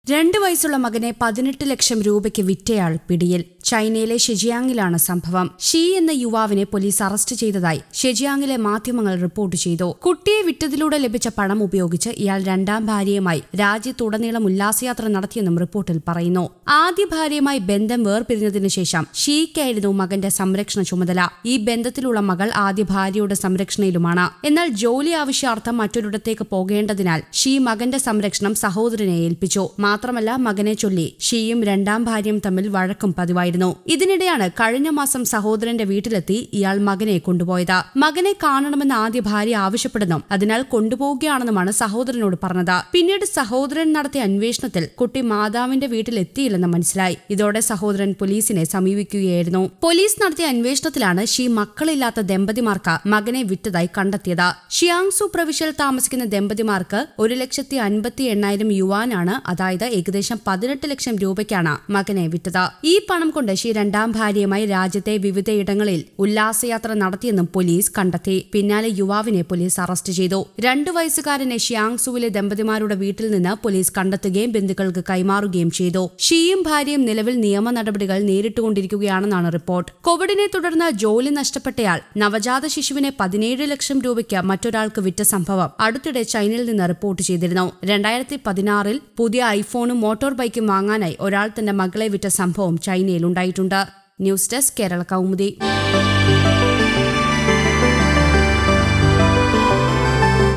രണ്ട് വയസ്സുള്ള മകനെ പതിനെട്ട് ലക്ഷം രൂപയ്ക്ക് വിറ്റയാൾ പിടിയിൽ ചൈനയിലെ ഷെജിയാങ്ങിലാണ് സംഭവം ഷീ എന്ന യുവാവിനെ പോലീസ് അറസ്റ്റ് ചെയ്തതായി ഷെജിയാങ്ങിലെ മാധ്യമങ്ങൾ റിപ്പോർട്ട് ചെയ്തു കുട്ടിയെ വിറ്റതിലൂടെ ലഭിച്ച പണം ഉപയോഗിച്ച് ഇയാൾ രണ്ടാം ഭാര്യയുമായി രാജ്യത്തുടനീളം ഉല്ലാസയാത്ര നടത്തിയെന്നും റിപ്പോർട്ടിൽ പറയുന്നു ആദ്യ ഭാര്യയുമായി ബന്ധം വേർപിരിഞ്ഞതിനു ശേഷം ഷീക്കായിരുന്നു മകന്റെ സംരക്ഷണ ചുമതല ഈ ബന്ധത്തിലുള്ള മകൾ ആദ്യ ഭാര്യയുടെ സംരക്ഷണയിലുമാണ് എന്നാൽ ജോലി ആവശ്യാർത്ഥം മറ്റൊരിടത്തേക്ക് പോകേണ്ടതിനാൽ ഷീ മകന്റെ സംരക്ഷണം സഹോദരനെ ഏൽപ്പിച്ചു മാത്രമല്ല മകനെ ചൊല്ലി ഷീയും രണ്ടാം ഭാര്യയും തമ്മിൽ വഴക്കും പതിവായിരുന്നു ഇതിനിടെയാണ് കഴിഞ്ഞ മാസം സഹോദരന്റെ വീട്ടിലെത്തി ഇയാൾ മകനെ കൊണ്ടുപോയത് മകനെ കാണണമെന്ന് ആദ്യ ഭാര്യ ആവശ്യപ്പെടുന്നു അതിനാൽ കൊണ്ടുപോവുകയാണെന്നുമാണ് സഹോദരനോട് പറഞ്ഞത് പിന്നീട് സഹോദരൻ നടത്തിയ അന്വേഷണത്തിൽ കുട്ടി മാതാവിന്റെ വീട്ടിലെത്തിയില്ലെന്ന് മനസ്സിലായി ഇതോടെ സഹോദരൻ പോലീസിനെ സമീപിക്കുകയായിരുന്നു പോലീസ് നടത്തിയ അന്വേഷണത്തിലാണ് ഷീ മക്കളില്ലാത്ത ദമ്പതിമാർക്ക് മകനെ വിറ്റതായി കണ്ടെത്തിയത് ഷിയാങ്സു പ്രവിശ്യയിൽ താമസിക്കുന്ന ദമ്പതിമാർക്ക് ഒരു ലക്ഷത്തി അൻപത്തി എണ്ണായിരം യുവാനാണ് അതായത് ഏകദേശം പതിനെട്ട് ലക്ഷം രൂപയ്ക്കാണ് മകനെ വിറ്റത് ഈ പണം കൊണ്ട് ഷീ രണ്ടാം ഭാര്യയുമായി രാജ്യത്തെ വിവിധയിടങ്ങളിൽ ഉല്ലാസയാത്ര നടത്തിയെന്നും പോലീസ് കണ്ടെത്തി പിന്നാലെ യുവാവിനെ പോലീസ് അറസ്റ്റ് ചെയ്തു രണ്ടു വയസ്സുകാരനെ ഷിയാങ്സുവിലെ ദമ്പതിമാരുടെ വീട്ടിൽ നിന്ന് പോലീസ് കണ്ടെത്തുകയും ബന്ധുക്കൾക്ക് കൈമാറുകയും ചെയ്തു ഷീയും ഭാര്യയും നിലവിൽ നിയമ നടപടികൾ നേരിട്ടുകൊണ്ടിരിക്കുകയാണെന്നാണ് റിപ്പോർട്ട് കോവിഡിനെ തുടർന്ന് ജോലി നഷ്ടപ്പെട്ടയാൾ നവജാത ശിശുവിനെ പതിനേഴ് ലക്ഷം രൂപയ്ക്ക് മറ്റൊരാൾക്ക് വിറ്റ സംഭവം അടുത്തിടെ ചൈനയിൽ നിന്ന് റിപ്പോർട്ട് ചെയ്തിരുന്നു രണ്ടായിരത്തി പതിനാറിൽ പുതിയ ഐഫോണും മോട്ടോർ ബൈക്കും വാങ്ങാനായി ഒരാൾ തന്റെ മകളെ വിറ്റ സംഭവം ചൈനയിൽ ഉണ്ടായിട്ടുണ്ട് ന്യൂസ് ഡെസ്ക് കേരള കൗമുദി